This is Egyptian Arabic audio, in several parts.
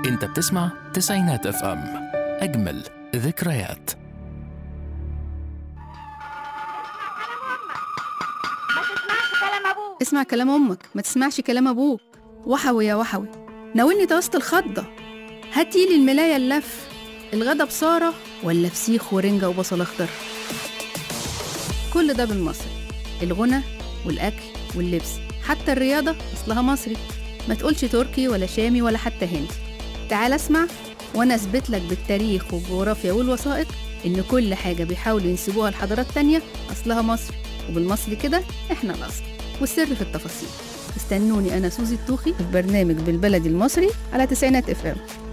انت بتسمع تسعينات اف ام اجمل ذكريات اسمع كلام امك ما تسمعش كلام ابوك وحوي يا وحوي ناولني توسط الخضة هاتيلي الملاية اللف الغدا بصارة ولا فسيخ ورنجة وبصل اخضر كل ده بالمصري الغنى والاكل واللبس حتى الرياضة اصلها مصري ما تقولش تركي ولا شامي ولا حتى هندي تعال اسمع وانا اثبت لك بالتاريخ والجغرافيا والوثائق ان كل حاجة بيحاولوا ينسبوها لحضارات تانية اصلها مصري وبالمصري كده احنا الاصل والسر في التفاصيل استنوني انا سوزي الطوخي في برنامج بالبلدي المصري على تسعينات اف ام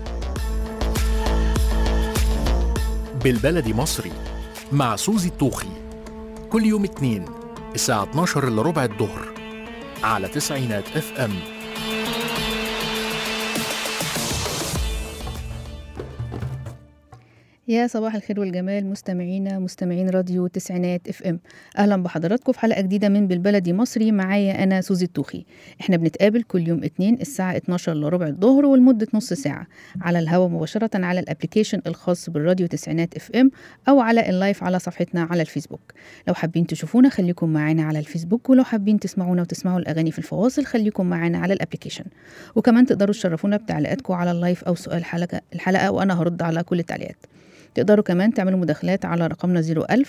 بالبلدي مصري مع سوزي الطوخي كل يوم اتنين الساعة 12 الا ربع الظهر على تسعينات اف ام يا صباح الخير والجمال مستمعينا مستمعين راديو تسعينات اف ام اهلا بحضراتكم في حلقه جديده من بالبلدي مصري معايا انا سوزي الطوخي احنا بنتقابل كل يوم اتنين الساعه 12 الا ربع الظهر ولمده نص ساعه على الهواء مباشره على الابلكيشن الخاص بالراديو تسعينات اف ام او على اللايف على صفحتنا على الفيسبوك لو حابين تشوفونا خليكم معانا على الفيسبوك ولو حابين تسمعونا وتسمعوا الاغاني في الفواصل خليكم معانا على الابلكيشن وكمان تقدروا تشرفونا بتعليقاتكم على اللايف او سؤال حلقه الحلقه وانا هرد على كل التعليقات تقدروا كمان تعملوا مداخلات على رقمنا 01000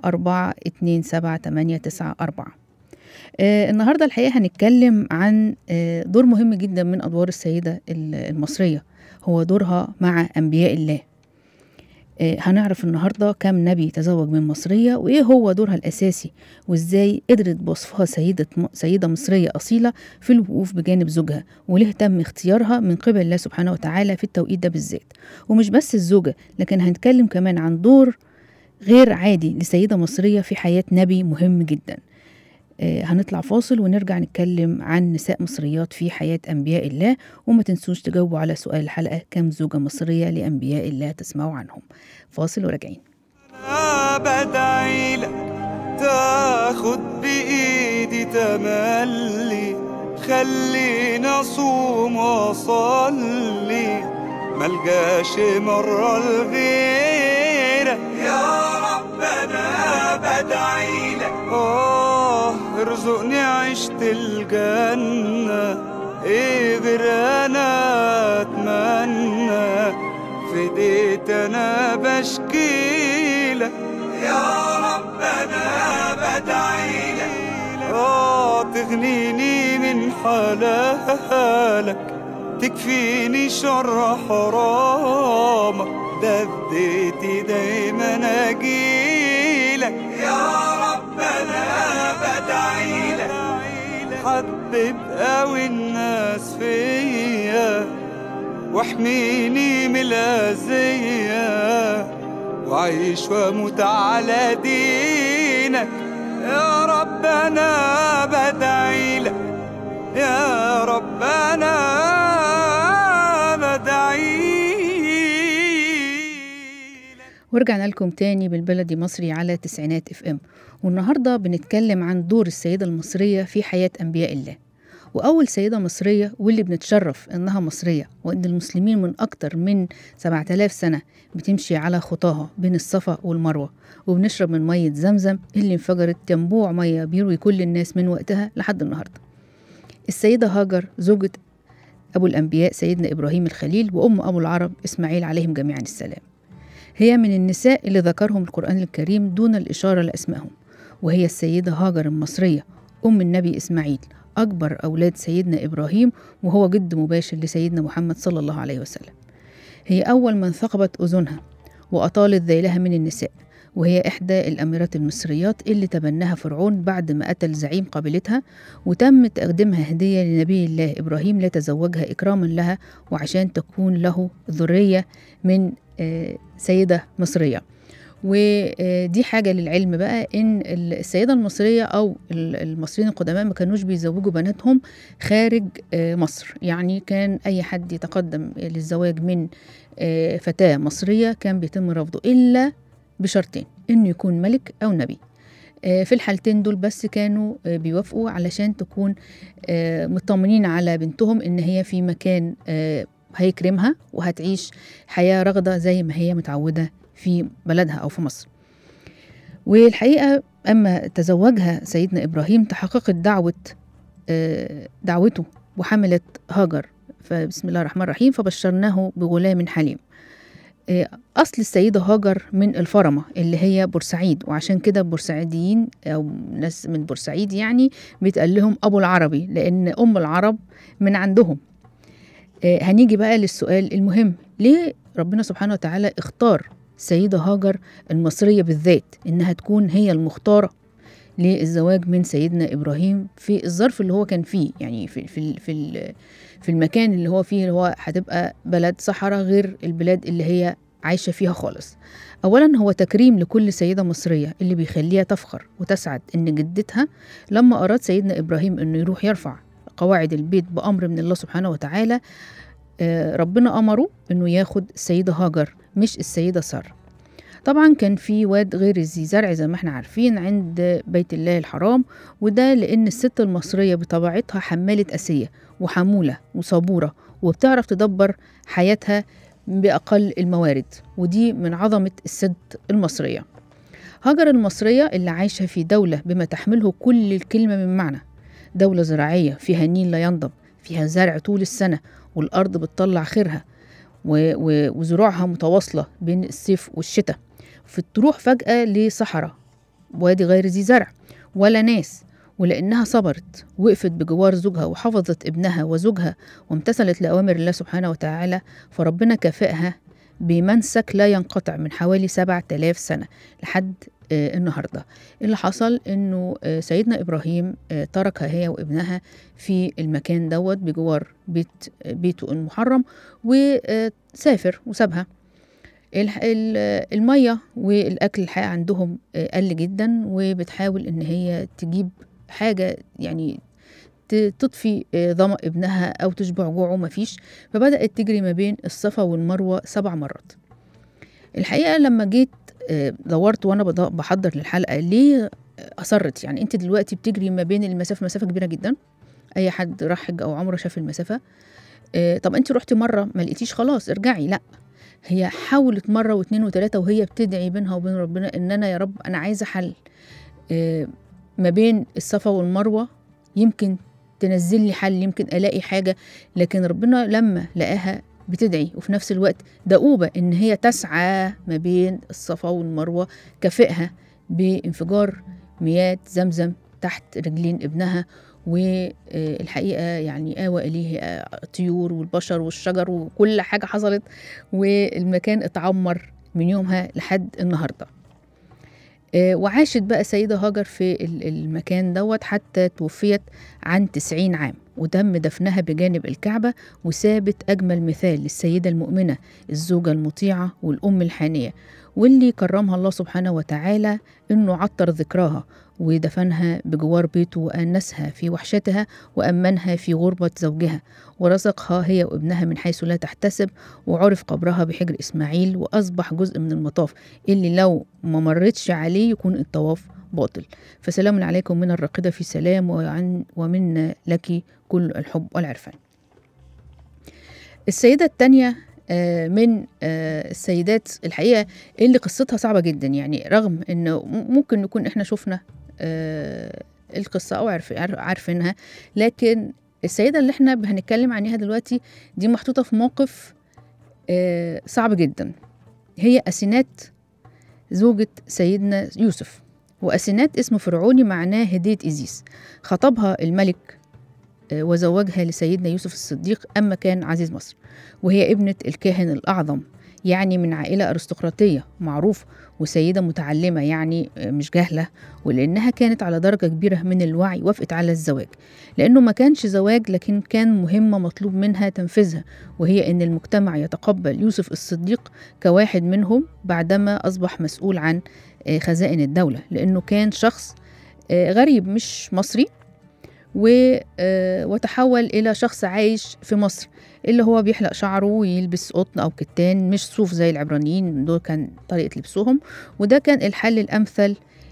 427 آه النهارده الحقيقه هنتكلم عن آه دور مهم جدا من ادوار السيده المصريه هو دورها مع انبياء الله آه هنعرف النهارده كم نبي تزوج من مصريه وايه هو دورها الاساسي وازاي قدرت بوصفها سيده سيده مصريه اصيله في الوقوف بجانب زوجها وليه تم اختيارها من قبل الله سبحانه وتعالى في التوقيت ده بالذات ومش بس الزوجه لكن هنتكلم كمان عن دور غير عادي لسيده مصريه في حياه نبي مهم جدا آه هنطلع فاصل ونرجع نتكلم عن نساء مصريات في حياة أنبياء الله وما تنسوش تجاوبوا على سؤال الحلقة كم زوجة مصرية لأنبياء الله تسمعوا عنهم فاصل وراجعين أنا بدعي لك تاخد بإيدي تملي خليني أصوم وأصلي ملجاش مرة لغيرك يا رب أنا بدعي لك آه ارزقني عشت الجنة إيه غير أنا أتمنى فديت أنا بشكيلك يا رب أنا بدعي لك آه تغنيني من حلالك تكفيني شر حرامك ده بديتي دايما أجيلك يا رب أنا بدعي لك حبب قوي الناس فيا واحميني من الأذية وعيش واموت على دينك يا رب انا بدعي لك يا رب انا بدعي لك ورجعنا لكم تاني بالبلدي مصري على تسعينات اف ام والنهارده بنتكلم عن دور السيده المصريه في حياه انبياء الله وأول سيدة مصرية واللي بنتشرف إنها مصرية وإن المسلمين من أكتر من 7000 سنة بتمشي على خطاها بين الصفا والمروة وبنشرب من مية زمزم اللي انفجرت ينبوع مية بيروي كل الناس من وقتها لحد النهاردة السيدة هاجر زوجة أبو الأنبياء سيدنا إبراهيم الخليل وأم أبو العرب إسماعيل عليهم جميعا السلام هي من النساء اللي ذكرهم القرآن الكريم دون الإشارة لأسمائهم وهي السيدة هاجر المصرية أم النبي إسماعيل أكبر أولاد سيدنا إبراهيم وهو جد مباشر لسيدنا محمد صلى الله عليه وسلم هي أول من ثقبت أذنها وأطالت ذيلها من النساء وهي إحدى الأميرات المصريات اللي تبناها فرعون بعد ما قتل زعيم قبيلتها وتم تقديمها هدية لنبي الله إبراهيم لتزوجها إكراما لها وعشان تكون له ذرية من سيدة مصرية ودي حاجة للعلم بقى إن السيدة المصرية أو المصريين القدماء ما كانوش بيزوجوا بناتهم خارج مصر يعني كان أي حد يتقدم للزواج من فتاة مصرية كان بيتم رفضه إلا بشرطين إنه يكون ملك أو نبي في الحالتين دول بس كانوا بيوافقوا علشان تكون مطمنين على بنتهم إن هي في مكان هيكرمها وهتعيش حياة رغدة زي ما هي متعودة في بلدها أو في مصر والحقيقة أما تزوجها سيدنا إبراهيم تحققت دعوة آه، دعوته وحملت هاجر فبسم الله الرحمن الرحيم فبشرناه بغلام حليم آه، أصل السيدة هاجر من الفرمة اللي هي بورسعيد وعشان كده بورسعيديين أو ناس من بورسعيد يعني بيتقال لهم أبو العربي لأن أم العرب من عندهم آه، هنيجي بقى للسؤال المهم ليه ربنا سبحانه وتعالى اختار السيدة هاجر المصرية بالذات إنها تكون هي المختارة للزواج من سيدنا إبراهيم في الظرف اللي هو كان فيه يعني في في في ال- في المكان اللي هو فيه اللي هو هتبقى بلد صحراء غير البلاد اللي هي عايشة فيها خالص أولا هو تكريم لكل سيدة مصرية اللي بيخليها تفخر وتسعد إن جدتها لما أراد سيدنا إبراهيم إنه يروح يرفع قواعد البيت بأمر من الله سبحانه وتعالى آه، ربنا أمره إنه ياخد السيدة هاجر مش السيدة سارة طبعا كان في واد غير ذي زرع زي ما احنا عارفين عند بيت الله الحرام وده لأن الست المصرية بطبيعتها حمالة أسية وحمولة وصبورة وبتعرف تدبر حياتها بأقل الموارد ودي من عظمة الست المصرية هاجر المصرية اللي عايشة في دولة بما تحمله كل الكلمة من معنى دولة زراعية فيها نيل لا ينضب فيها زرع طول السنة والأرض بتطلع خيرها و- و- وزروعها متواصلة بين الصيف والشتاء فتروح فجأة لصحراء وادي غير ذي زرع ولا ناس ولأنها صبرت وقفت بجوار زوجها وحفظت ابنها وزوجها وامتثلت لأوامر الله سبحانه وتعالى فربنا كافئها بمنسك لا ينقطع من حوالي سبعة آلاف سنة لحد آه، النهاردة اللي حصل انه آه، سيدنا ابراهيم آه، تركها هي وابنها في المكان دوت بجوار بيت بيته المحرم وسافر وسابها الح- ال- المية والأكل الحقيقة عندهم آه، قل جدا وبتحاول إن هي تجيب حاجة يعني ت- تطفي آه، ظمأ ابنها أو تشبع جوعه مفيش فبدأت تجري ما بين الصفا والمروة سبع مرات الحقيقة لما جيت آه، دورت وأنا بض- بحضر للحلقة ليه أصرت يعني أنت دلوقتي بتجري ما بين المسافة مسافة كبيرة جدا أي حد راح حج أو عمره شاف المسافة آه، طب أنت رحتي مرة ما لقيتيش خلاص ارجعي لأ هي حاولت مرة واتنين وتلاتة وهي بتدعي بينها وبين ربنا إن أنا يا رب أنا عايزة حل آه، ما بين الصفا والمروة يمكن تنزل لي حل يمكن ألاقي حاجة لكن ربنا لما لقاها بتدعي وفي نفس الوقت دؤوبة إن هي تسعى ما بين الصفا والمروة كافئها بانفجار مياه زمزم تحت رجلين ابنها والحقيقة يعني آوى إليه آه، الطيور والبشر والشجر وكل حاجة حصلت والمكان اتعمر من يومها لحد النهارده آه، وعاشت بقى سيدة هاجر في ال- المكان دوت حتى توفيت عن 90 عام وتم دفنها بجانب الكعبة وسابت أجمل مثال للسيدة المؤمنة الزوجة المطيعة والأم الحانية واللي كرمها الله سبحانه وتعالى إنه عطر ذكراها ودفنها بجوار بيته وأنسها في وحشتها وأمنها في غربة زوجها ورزقها هي وابنها من حيث لا تحتسب وعرف قبرها بحجر إسماعيل وأصبح جزء من المطاف اللي لو ما مرتش عليه يكون الطواف باطل فسلام عليكم من الراقدة في سلام وعن ومنا لك كل الحب والعرفان السيدة التانية آه، من آه، السيدات الحقيقة اللي قصتها صعبة جدا يعني رغم انه م- ممكن نكون احنا شفنا آه، القصة او عارف عارف- عارفينها لكن السيدة اللي احنا هنتكلم عنها دلوقتي دي محطوطة في موقف آه، صعب جدا هي أسينات زوجة سيدنا يوسف وأسينات اسم فرعوني معناه هدية إيزيس خطبها الملك آه، وزوجها لسيدنا يوسف الصديق أما كان عزيز مصر وهي ابنة الكاهن الأعظم يعني من عائلة أرستقراطية معروف وسيدة متعلمة يعني آه، مش جاهلة ولأنها كانت على درجة كبيرة من الوعي وافقت على الزواج لأنه ما كانش زواج لكن كان مهمة مطلوب منها تنفيذها وهي أن المجتمع يتقبل يوسف الصديق كواحد منهم بعدما أصبح مسؤول عن آه، خزائن الدولة لأنه كان شخص آه، غريب مش مصري و- آه، وتحول إلى شخص عايش في مصر اللي هو بيحلق شعره ويلبس قطن أو كتان مش صوف زي العبرانيين دول كان طريقة لبسهم وده كان الحل الأمثل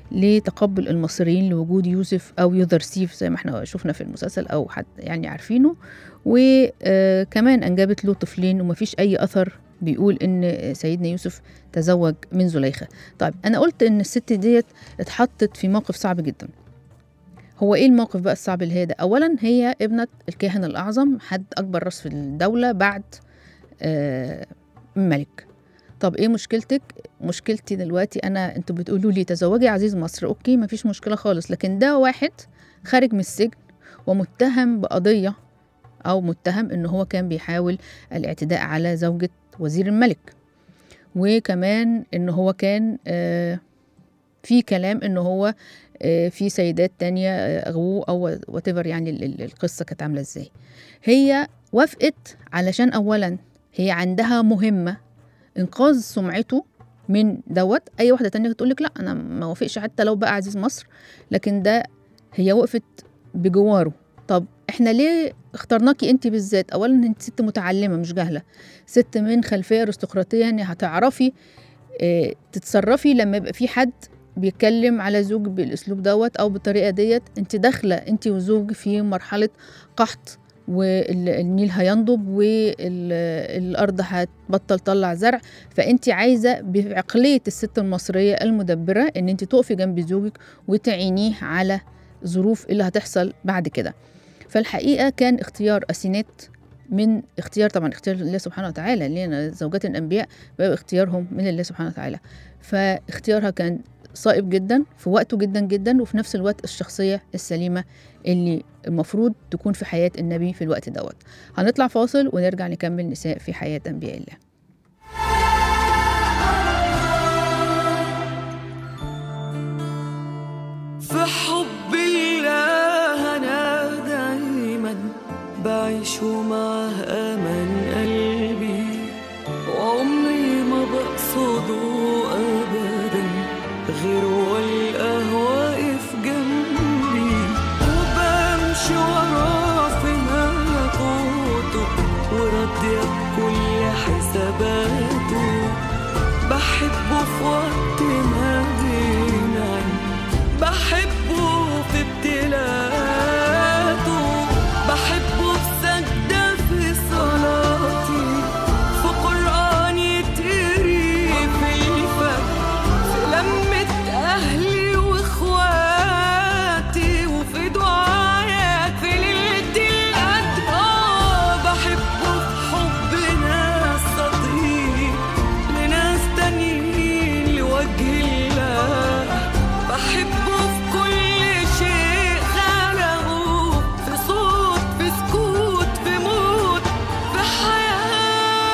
لتقبل المصريين لوجود يوسف أو يوذرسيف زي ما احنا شفنا في المسلسل أو حد يعني عارفينه وكمان أنجبت له طفلين ومفيش أي أثر بيقول إن سيدنا يوسف تزوج من زليخة طيب أنا قلت إن الست ديت اتحطت في موقف صعب جدا هو ايه الموقف بقى الصعب اللي هي ده اولا هي ابنه الكاهن الاعظم حد اكبر راس في الدوله بعد آه الملك طب ايه مشكلتك مشكلتي دلوقتي انا انتوا بتقولوا لي تزوجي عزيز مصر اوكي مفيش مشكله خالص لكن ده واحد خارج من السجن ومتهم بقضيه او متهم ان هو كان بيحاول الاعتداء على زوجة وزير الملك وكمان ان هو كان آه في كلام ان هو آه، في سيدات تانية آه، أغووه أو whatever يعني ال- ال- القصة كانت عاملة إزاي هي وافقت علشان أولا هي عندها مهمة إنقاذ سمعته من دوت أي واحدة تانية تقول لك لا أنا ما وافقش حتى لو بقى عزيز مصر لكن ده هي وقفت بجواره طب احنا ليه اخترناكي انت بالذات اولا انت ست متعلمه مش جاهله ست من خلفيه ارستقراطيه يعني هتعرفي اه تتصرفي لما يبقى في حد بيتكلم على زوج بالاسلوب دوت او بالطريقه ديت انت داخله انت وزوج في مرحله قحط والنيل هينضب والارض هتبطل تطلع زرع فانت عايزه بعقليه الست المصريه المدبره ان انت تقفي جنب زوجك وتعينيه على ظروف اللي هتحصل بعد كده فالحقيقه كان اختيار اسينات من اختيار طبعا اختيار الله سبحانه وتعالى لان زوجات الانبياء بقى اختيارهم من الله سبحانه وتعالى فاختيارها كان صائب جدا في وقته جدا جدا وفي نفس الوقت الشخصيه السليمه اللي المفروض تكون في حياه النبي في الوقت دوت هنطلع فاصل ونرجع نكمل نساء في حياه انبياء الله في حب الله أنا دايما بعيش ومعه أمان قلبي وعمري ما بقصده أبدا غير والقاه واقف جنبي وبمشي وراه في ملكوته وراضية بكل حساباته بحبه في وقت ما بينعم بحبه في ابتلاءاته بحبه في سجدة في صلاتي في قرآن يتقري في الفجر في لمة أهلي وإخواتي وفي دعايات في ليلة القدر آه بحبه في حب ناس صادقين لناس تانيين لوجه الله بحبه في كل شيء خلقه في صوت في سكوت في موت في حياة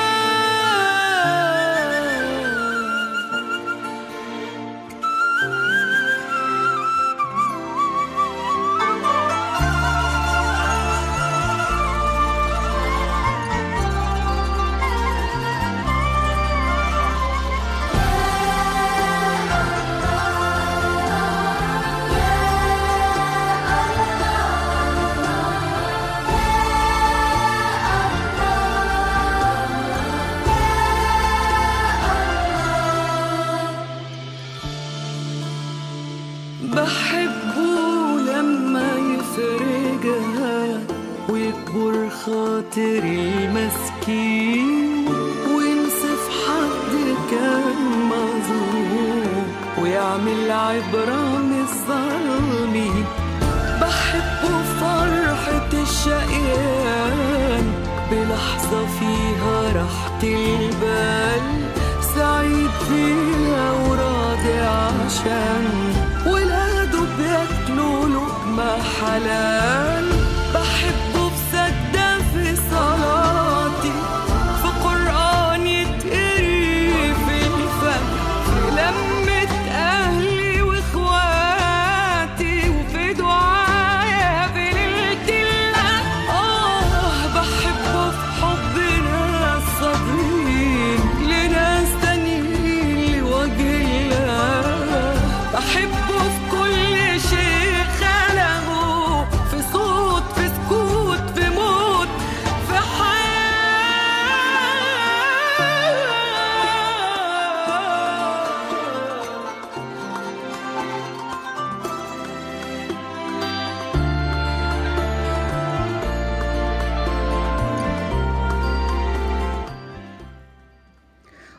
بحبه لما يفرجها ويكبر خاطري المسكين وينصف حد كان مظلوم ويعمل عبرة من الظالمين بحبه فرحة الشقيان بلحظة فيها راحة البال سعيد فيها وراضي عشان ولاده بياكلوا لقمة حلال بحبه في سجدة في صلاتي في قرآن يتقري في الفجر في لمة أهلي وإخواتي وفي دعايا في ليلة القدر آه بحبه في حب ناس صابرين لناس تانيين لوجه الله بحبه في كل شيء خلقه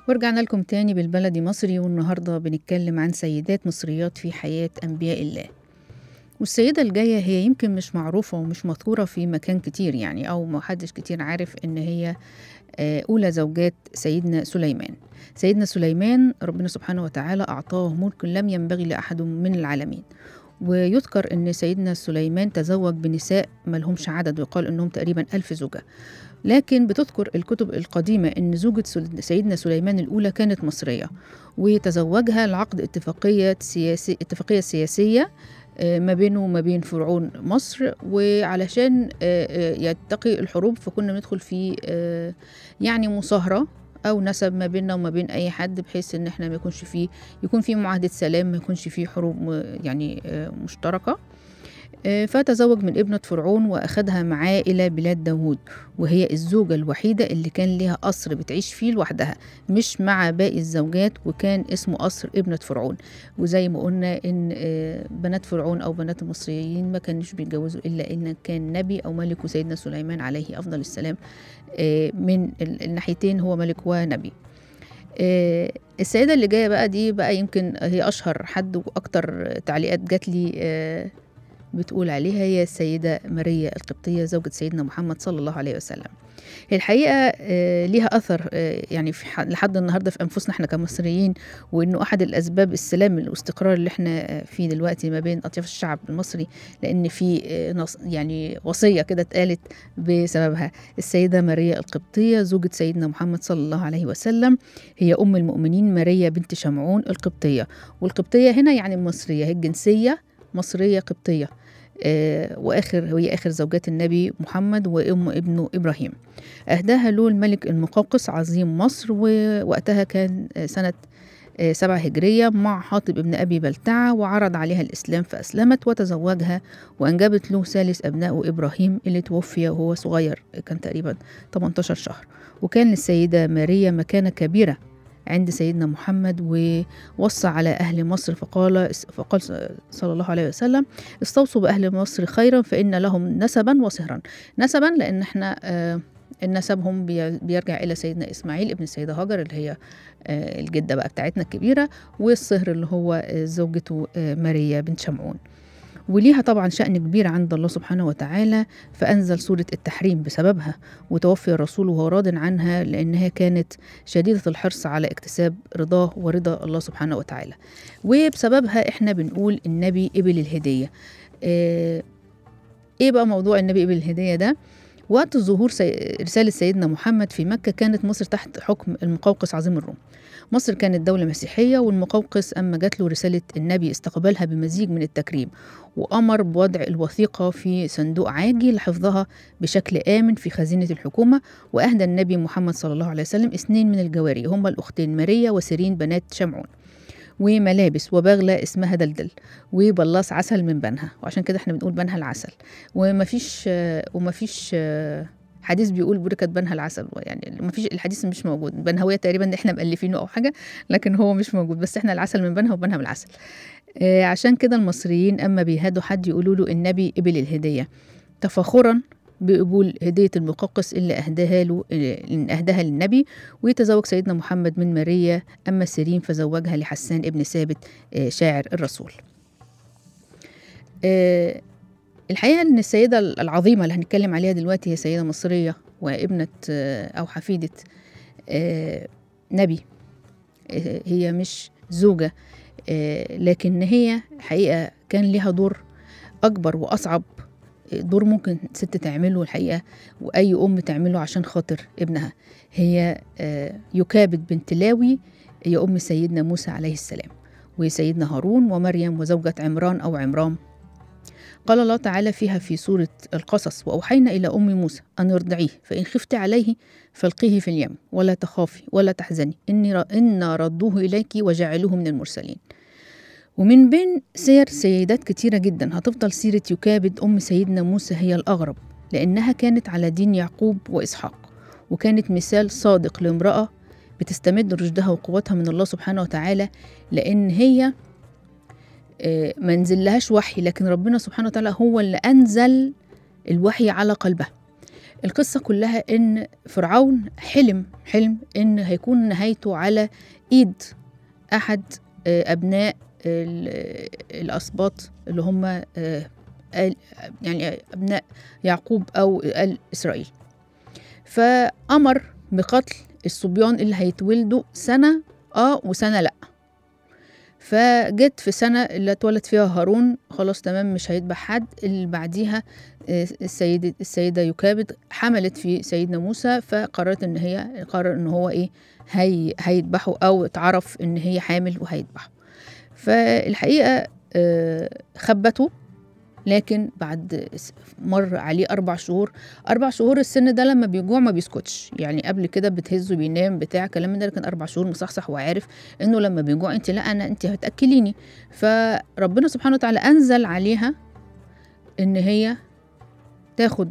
ورجعنا لكم تاني بالبلدي مصري والنهاردة بنتكلم عن سيدات مصريات في حياة أنبياء الله والسيدة الجاية هي يمكن مش معروفة ومش مذكورة في مكان كتير يعني أو ما حدش كتير عارف إن هي آه، أولى زوجات سيدنا سليمان سيدنا سليمان ربنا سبحانه وتعالى أعطاه ملك لم ينبغي لأحد من العالمين ويذكر أن سيدنا سليمان تزوج بنساء ما لهمش عدد ويقال أنهم تقريبا ألف زوجة لكن بتذكر الكتب القديمة أن زوجة سل- سيدنا سليمان الأولى كانت مصرية وتزوجها لعقد اتفاقية سياسي اتفاقية سياسية آه، ما بينه وما بين فرعون مصر وعلشان آه، آه، يتقي الحروب فكنا ندخل في آه، يعني مصاهرة أو نسب ما بيننا وما بين أي حد بحيث إن إحنا ما يكونش فيه يكون في معاهدة سلام ما يكونش فيه حروب م- يعني آه، مشتركة آه، فتزوج من ابنة فرعون وأخدها معاه إلى بلاد داوود وهي الزوجة الوحيدة اللي كان ليها قصر بتعيش فيه لوحدها مش مع باقي الزوجات وكان اسمه قصر ابنة فرعون وزي ما قلنا إن آه، بنات فرعون أو بنات المصريين ما كانوش بيتجوزوا إلا إن كان نبي أو ملك وسيدنا سليمان عليه أفضل السلام آه، من ال- الناحيتين هو ملك ونبي آه، السيدة اللي جاية بقى دي بقى يمكن هي أشهر حد وأكتر تعليقات جات لي آه، بتقول عليها هي السيدة ماريا القبطية زوجة سيدنا محمد صلى الله عليه وسلم هي الحقيقة آه، ليها أثر آه، يعني في ح- لحد النهاردة في أنفسنا احنا كمصريين وإنه أحد الأسباب السلام والاستقرار اللي احنا آه، فيه دلوقتي ما بين أطياف الشعب المصري لأن في آه، نص يعني وصية كده اتقالت بسببها السيدة ماريا القبطية زوجة سيدنا محمد صلى الله عليه وسلم هي أم المؤمنين ماريا بنت شمعون القبطية والقبطية هنا يعني مصرية هي الجنسية مصرية قبطية آه، واخر هي اخر زوجات النبي محمد وام ابنه ابراهيم اهداها له الملك المقوقس عظيم مصر ووقتها كان آه، سنه آه، سبعة هجرية مع حاطب ابن أبي بلتعة وعرض عليها الإسلام فأسلمت وتزوجها وأنجبت له ثالث أبنائه إبراهيم اللي توفي وهو صغير كان تقريبا 18 شهر وكان للسيدة ماريا مكانة كبيرة عند سيدنا محمد ووصى على أهل مصر فقال فقال صلى الله عليه وسلم استوصوا بأهل مصر خيرا فإن لهم نسبا وصهرا نسبا لأن احنا آه النسبهم بي- بيرجع إلى سيدنا إسماعيل ابن السيدة هاجر اللي هي آه الجدة بقى بتاعتنا الكبيرة والصهر اللي هو آه زوجته آه ماريا بنت شمعون وليها طبعا شأن كبير عند الله سبحانه وتعالى فأنزل سورة التحريم بسببها وتوفي الرسول وهو راض عنها لأنها كانت شديدة الحرص على اكتساب رضاه ورضا الله سبحانه وتعالى وبسببها احنا بنقول النبي قبل الهدية آه، ايه بقى موضوع النبي قبل الهدية ده وقت ظهور سي... رسالة سيدنا محمد في مكة كانت مصر تحت حكم المقوقس عظيم الروم مصر كانت دولة مسيحية والمقوقس أما جات له رسالة النبي استقبلها بمزيج من التكريم وأمر بوضع الوثيقة في صندوق عاجي لحفظها بشكل آمن في خزينة الحكومة وأهدى النبي محمد صلى الله عليه وسلم اثنين من الجواري هما الأختين ماريا وسيرين بنات شمعون وملابس وبغلة اسمها دلدل وبلاص عسل من بنها وعشان كده احنا بنقول بنها العسل ومفيش آه، ومفيش آه، حديث بيقول بركة بنها العسل يعني مفيش الحديث مش موجود بنهوية تقريبا احنا مألفينه أو حاجة لكن هو مش موجود بس احنا العسل من بنها وبنها بالعسل آه، عشان كده المصريين أما بيهادوا حد يقولوا له النبي قبل الهدية تفاخرا بقبول هدية المقوقس اللي أهداها له اللي أهداها للنبي ويتزوج سيدنا محمد من ماريا أما سيرين فزوجها لحسان ابن ثابت آه، شاعر الرسول آه، الحقيقة أن السيدة العظيمة اللي هنتكلم عليها دلوقتي هي سيدة مصرية وابنة آه، أو حفيدة آه، نبي آه، هي مش زوجة آه، لكن هي الحقيقة كان لها دور أكبر وأصعب دور ممكن ست تعمله الحقيقة وأي أم تعمله عشان خاطر ابنها هي آه، يكابد بنت لاوي هي أم سيدنا موسى عليه السلام وسيدنا هارون ومريم وزوجة عمران أو عمران قال الله تعالى فيها في سورة القصص وأوحينا إلى أم موسى أن ارضعيه فإن خفت عليه فالقيه في اليم ولا تخافي ولا تحزني إني ر... إنا ردوه إليك وجعلوه من المرسلين ومن بين سير سيدات كتيرة جدا هتفضل سيرة يكابد أم سيدنا موسى هي الأغرب لأنها كانت على دين يعقوب وإسحاق وكانت مثال صادق لامرأة بتستمد رشدها وقوتها من الله سبحانه وتعالى لأن هي آه، ما نزلهاش وحي لكن ربنا سبحانه وتعالى هو اللي أنزل الوحي على قلبها القصة كلها إن فرعون حلم حلم إن هيكون نهايته على إيد أحد آه، أبناء ال- الأسباط اللي هم آه، آل- يعني أبناء يعقوب أو آل إسرائيل فأمر بقتل الصبيان اللي هيتولدوا سنة آه وسنة لأ فجت في سنة اللي اتولد فيها هارون خلاص تمام مش هيذبح حد اللي بعديها آه، السيدة السيدة يكابد حملت في سيدنا موسى فقررت ان هي قرر ان هو ايه هي هيذبحه او اتعرف ان هي حامل وهيذبحه فالحقيقة آه، خبته لكن بعد س- مر عليه أربع شهور أربع شهور السن ده لما بيجوع ما بيسكتش يعني قبل كده بتهزه بينام بتاع كلام من ده لكن أربع شهور مصحصح وعارف إنه لما بيجوع أنت لا أنا أنت هتأكليني فربنا سبحانه وتعالى أنزل عليها إن هي تاخد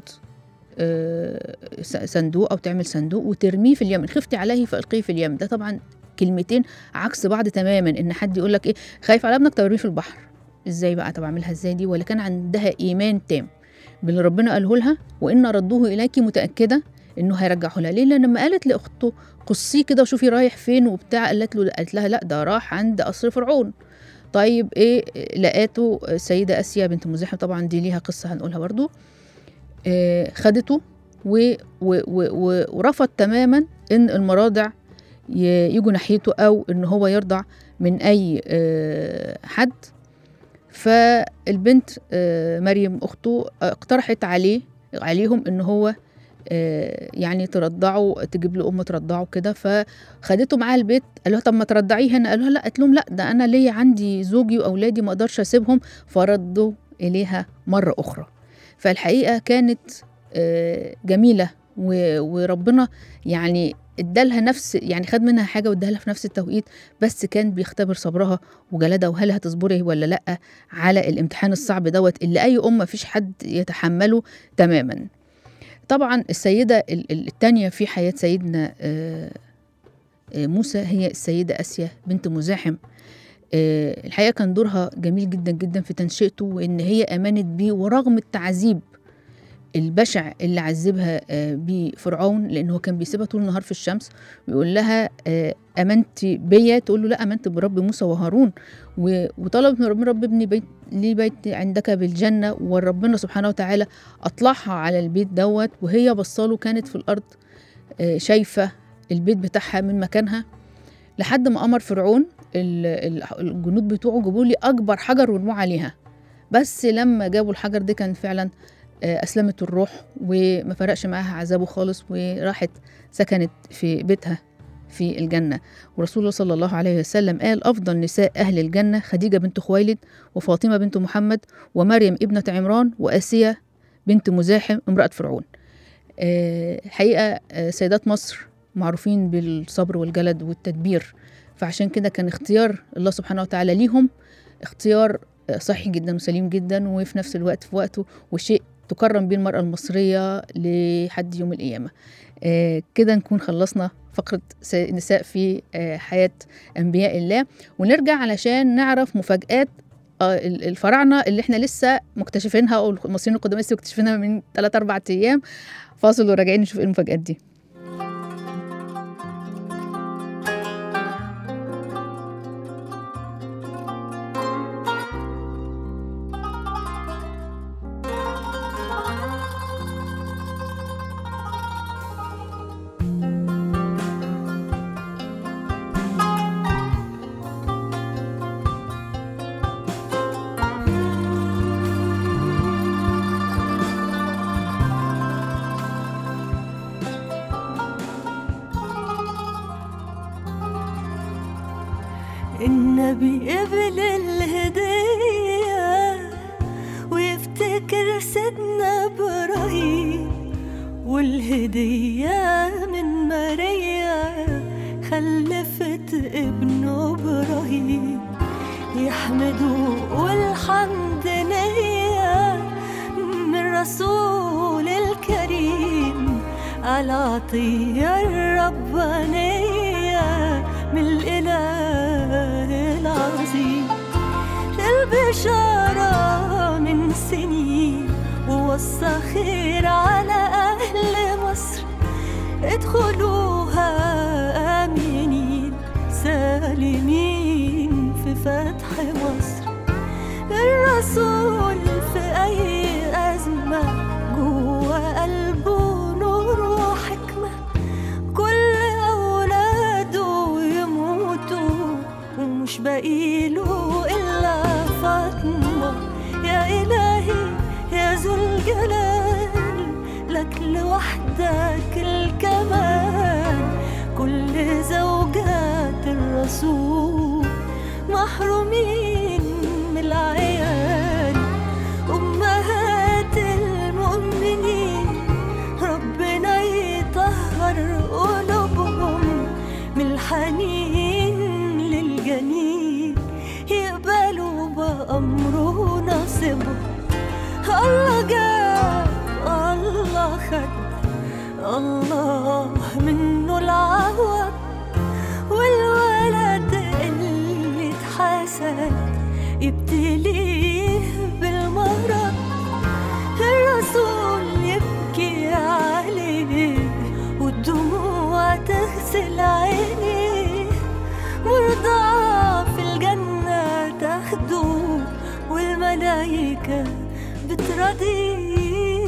آه، س- صندوق أو تعمل صندوق وترميه في اليم إن خفتي عليه فألقيه في اليم ده طبعا كلمتين عكس بعض تماما إن حد يقول لك إيه خايف على ابنك ترميه في البحر ازاي بقى طب اعملها ازاي دي ولا كان عندها ايمان تام باللي ربنا قاله لها وان ردوه اليك متاكده انه هيرجعه لها ليه لان لما قالت لاخته قصيه كده وشوفي رايح فين وبتاع قالت له قالت لها لا ده راح عند قصر فرعون طيب ايه لقاته السيده اسيا بنت مزاحم طبعا دي ليها قصه هنقولها برضو آه خدته و و و و ورفض تماما ان المراضع ي- يجوا ناحيته او ان هو يرضع من اي آه حد فالبنت آه، مريم اخته آه، اقترحت عليه عليهم ان هو آه، يعني ترضعه تجيب له ام ترضعه كده فخدته معاها البيت قال لها طب ما ترضعيه هنا قال لها لا قالت لهم لا ده انا ليا عندي زوجي واولادي ما اقدرش اسيبهم فردوا اليها مره اخرى فالحقيقه كانت آه، جميله و- وربنا يعني ادالها نفس يعني خد منها حاجه واداها لها في نفس التوقيت بس كان بيختبر صبرها وجلدها وهل هتصبري ولا لا على الامتحان الصعب دوت اللي اي ام مفيش حد يتحمله تماما طبعا السيده ال- ال- التانية في حياه سيدنا آه، آه، موسى هي السيده اسيا بنت مزاحم آه، الحقيقه كان دورها جميل جدا جدا في تنشئته وان هي امنت بيه ورغم التعذيب البشع اللي عذبها آه، بيه فرعون لان هو كان بيسيبها طول النهار في الشمس ويقول لها آه، امنت بيا تقول له لا امنت برب موسى وهارون و- وطلبت من ربنا رب ابني بيت لي بيت عندك بالجنه وربنا سبحانه وتعالى اطلعها على البيت دوت وهي بصاله كانت في الارض آه، شايفه البيت بتاعها من مكانها لحد ما امر فرعون ال- ال- الجنود بتوعه جابوا لي اكبر حجر ورموه عليها بس لما جابوا الحجر ده كان فعلا آه، اسلمت الروح وما فرقش معاها عذابه خالص وراحت سكنت في بيتها في الجنة ورسول الله صلى الله عليه وسلم قال أفضل نساء أهل الجنة خديجة بنت خويلد وفاطمة بنت محمد ومريم ابنة عمران وآسية بنت مزاحم امرأة فرعون آه، حقيقة آه، سيدات مصر معروفين بالصبر والجلد والتدبير فعشان كده كان اختيار الله سبحانه وتعالى ليهم اختيار آه، صحي جدا وسليم جدا وفي نفس الوقت في وقته وشيء تكرم بيه المرأة المصرية لحد يوم القيامة آه، كده نكون خلصنا فقرة س- نساء في آه، حياة أنبياء الله ونرجع علشان نعرف مفاجآت آه، ال- الفراعنة اللي احنا لسه مكتشفينها أو المصريين القدماء لسه مكتشفينها من 3 4 أيام فاصل وراجعين نشوف ايه المفاجآت دي النبي قبل الهدية ويفتكر سيدنا إبراهيم والهدية من ماريا خلفت ابنه إبراهيم يحمدوا والحمد ليا من رسول الكريم على عطية الربانية من الإله العظيم البشارة من سنين ووصى خير على أهل لاقيله إلا فاطمة يا إلهي يا ذو الجلال لك لوحدك الكمال كل زوجات الرسول محرومين من العيال أمهات المؤمنين ربنا يطهر قلوبهم من الحنين للجنين يقبلوا بأمره نصيبهم الله جاب الله خد الله منه العوض والولد اللي اتحسد يبتليه بالمرض الرسول يبكي عليه والدموع تغسل عينيه مرضى في الجنة تاخده والملايكة بترضيه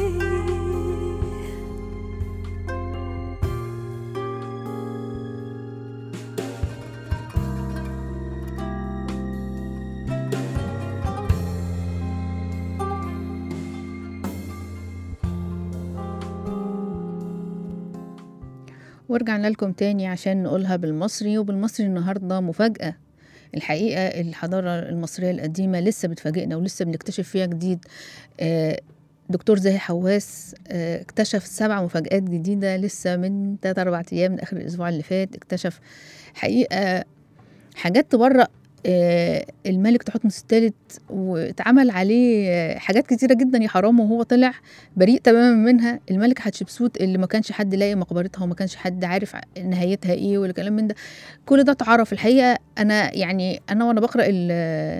ورجعنا لكم تاني عشان نقولها بالمصري وبالمصري النهاردة مفاجأة الحقيقة الحضارة المصرية القديمة لسه بتفاجئنا ولسه بنكتشف فيها جديد آه، دكتور زاهي حواس آه، اكتشف سبع مفاجآت جديدة لسه من 3 أربع أيام من آخر الأسبوع اللي فات اكتشف حقيقة حاجات تبرأ آه، الملك تحتمس الثالث واتعمل عليه آه، حاجات كتيرة جدا يا حرام وهو طلع بريء تماما منها الملك حتشبسوت اللي ما كانش حد لاقي مقبرتها وما كانش حد عارف نهايتها ايه ولا كلام من ده كل ده اتعرف الحقيقه انا يعني انا وانا بقرا ال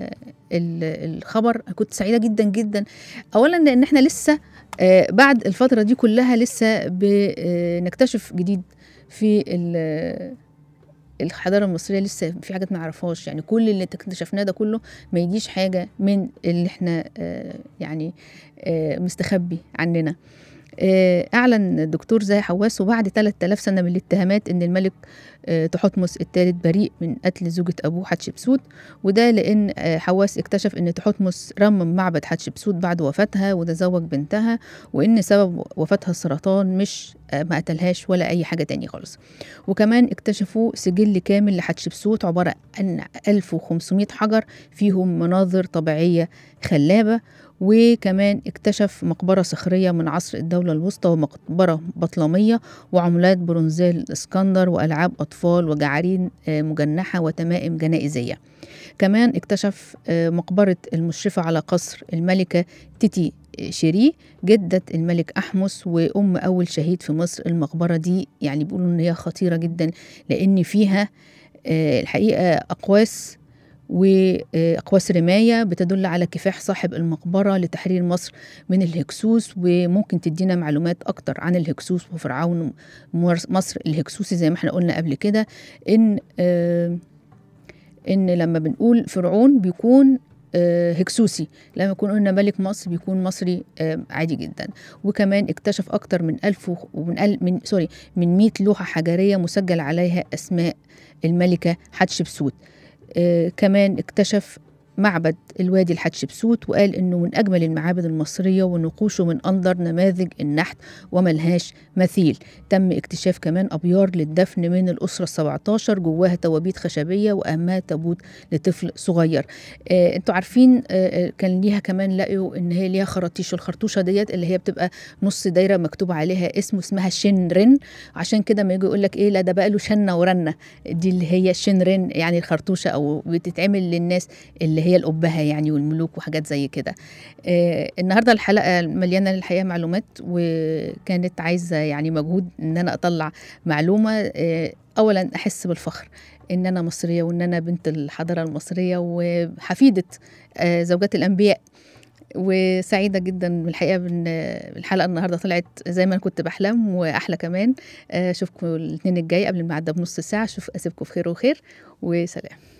ال الخبر كنت سعيده جدا جدا اولا لان احنا لسه آه، بعد الفتره دي كلها لسه بنكتشف جديد في ال- الحضاره المصريه لسه في حاجات ما نعرفهاش يعني كل اللي اكتشفناه ده كله ما يجيش حاجه من اللي احنا آه، يعني آه، مستخبي عننا آه، أعلن الدكتور زاهي حواس وبعد 3000 سنة من الاتهامات إن الملك آه، تحتمس الثالث بريء من قتل زوجة أبوه حتشبسوت وده لأن آه، حواس اكتشف إن تحتمس رمم معبد حتشبسوت بعد وفاتها وده زوج بنتها وإن سبب وفاتها السرطان مش آه، ما قتلهاش ولا أي حاجة تاني خالص وكمان اكتشفوا سجل كامل لحتشبسوت عبارة عن 1500 حجر فيهم مناظر طبيعية خلابة وكمان اكتشف مقبرة صخرية من عصر الدولة الوسطى ومقبرة بطلمية وعملات برونزية الإسكندر وألعاب أطفال وجعارين آه، مجنحة وتمائم جنائزية كمان اكتشف آه، مقبرة المشرفة على قصر الملكة تيتي شيري جدة الملك أحمس وأم أول شهيد في مصر المقبرة دي يعني بيقولوا إن هي خطيرة جدا لأن فيها آه، الحقيقة أقواس وأقواس رماية بتدل على كفاح صاحب المقبرة لتحرير مصر من الهكسوس وممكن تدينا معلومات أكتر عن الهكسوس وفرعون مر- مصر الهكسوسي زي ما احنا قلنا قبل كده إن آه، إن لما بنقول فرعون بيكون آه، هكسوسي لما يكون قلنا ملك مصر بيكون مصري آه، عادي جدا وكمان اكتشف أكتر من ألف وخ- ومن أل من سوري من 100 لوحة حجرية مسجل عليها أسماء الملكة حتشبسوت آه، كمان اكتشف معبد الوادي الحتشبسوت وقال انه من اجمل المعابد المصريه ونقوشه من انظر نماذج النحت وملهاش مثيل تم اكتشاف كمان ابيار للدفن من الاسره ال17 جواها توابيت خشبيه واهمها تابوت لطفل صغير آه انتوا عارفين آه آه، كان ليها كمان لقوا ان هي ليها خراطيش والخرطوشه ديت اللي هي بتبقى نص دايره مكتوب عليها اسمه اسمها شنرن عشان كده ما يجي يقول لك ايه لا ده بقى له شنه ورنه دي اللي هي الشنرن يعني الخرطوشه او بتتعمل للناس اللي هي الأبهة يعني والملوك وحاجات زي كده آه النهارده الحلقة مليانة الحقيقة معلومات وكانت عايزة يعني مجهود إن أنا أطلع معلومة آه أولا أحس بالفخر إن أنا مصرية وإن أنا بنت الحضارة المصرية وحفيدة آه زوجات الأنبياء وسعيدة جدا بالحقيقة بإن الحلقة النهاردة طلعت زي ما أنا كنت بحلم وأحلى كمان آه، أشوفكم الاثنين الجاي قبل الميعاد ده بنص ساعة أشوف أسيبكم في خير وخير وسلام